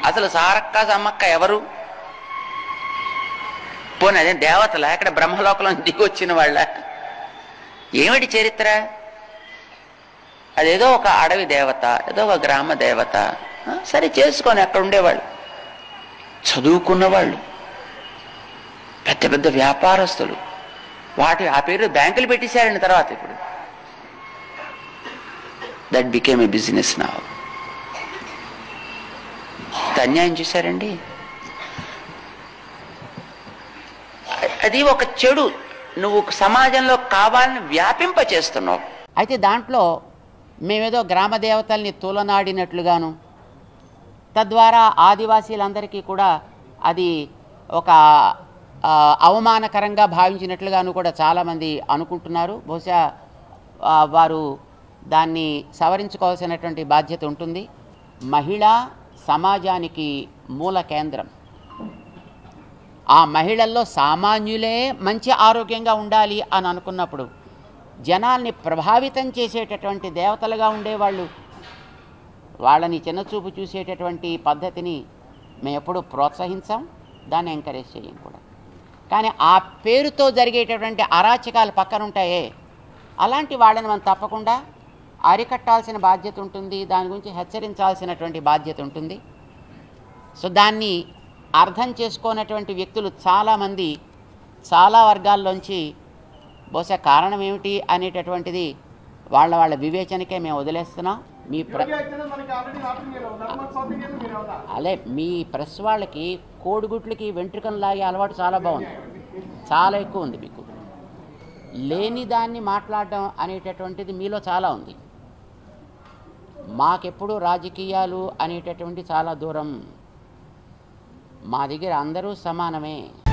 అసలు సారక్క సమ్మక్క ఎవరు పోనీ అదే దేవతల ఇక్కడ బ్రహ్మలోకంలో దిగి వచ్చిన వాళ్ళ ఏమిటి చరిత్ర అదేదో ఒక అడవి దేవత ఏదో ఒక గ్రామ దేవత ఆ, సరే చేసుకొని అక్కడ ఉండేవాళ్ళు చదువుకున్న వాళ్ళు పెద్ద పెద్ద వ్యాపారస్తులు వాటి ఆ పేరు బ్యాంకులు పెట్టేశారండి తర్వాత ఇప్పుడు దట్ బికేమ్ ఏ బిజినెస్ నా అన్యాయం చూశారండి అది ఒక చెడు నువ్వు సమాజంలో కావాలని వ్యాపింప చేస్తున్నావు అయితే దాంట్లో మేమేదో గ్రామ దేవతల్ని తూలనాడినట్లుగాను తద్వారా ఆదివాసీలందరికీ కూడా అది ఒక ఆ, అవమానకరంగా భావించినట్లుగాను కూడా చాలామంది అనుకుంటున్నారు బహుశా ఆ, వారు దాన్ని సవరించుకోవాల్సినటువంటి బాధ్యత ఉంటుంది మహిళ సమాజానికి మూల కేంద్రం ఆ మహిళల్లో సామాన్యులే మంచి ఆరోగ్యంగా ఉండాలి అని అనుకున్నప్పుడు జనాల్ని ప్రభావితం చేసేటటువంటి దేవతలుగా ఉండేవాళ్ళు వాళ్ళని చిన్నచూపు చూసేటటువంటి పద్ధతిని మేము ఎప్పుడు ప్రోత్సహించాం దాన్ని ఎంకరేజ్ చేయం కూడా కానీ ఆ పేరుతో జరిగేటటువంటి అరాచకాలు పక్కన ఉంటాయే అలాంటి వాళ్ళని మనం తప్పకుండా అరికట్టాల్సిన బాధ్యత ఉంటుంది దాని గురించి హెచ్చరించాల్సినటువంటి బాధ్యత ఉంటుంది సో దాన్ని అర్థం చేసుకోనటువంటి వ్యక్తులు చాలామంది చాలా వర్గాల్లోంచి బహుశా కారణం ఏమిటి అనేటటువంటిది వాళ్ళ వాళ్ళ వివేచనకే మేము వదిలేస్తున్నాం మీ ప్ర అలే మీ ప్రెస్ వాళ్ళకి కోడిగుడ్లకి వెంట్రుకలు లాగే అలవాటు చాలా బాగుంది చాలా ఎక్కువ ఉంది మీకు లేని దాన్ని మాట్లాడడం అనేటటువంటిది మీలో చాలా ఉంది మాకెప్పుడు రాజకీయాలు అనేటటువంటి చాలా దూరం మా దగ్గర అందరూ సమానమే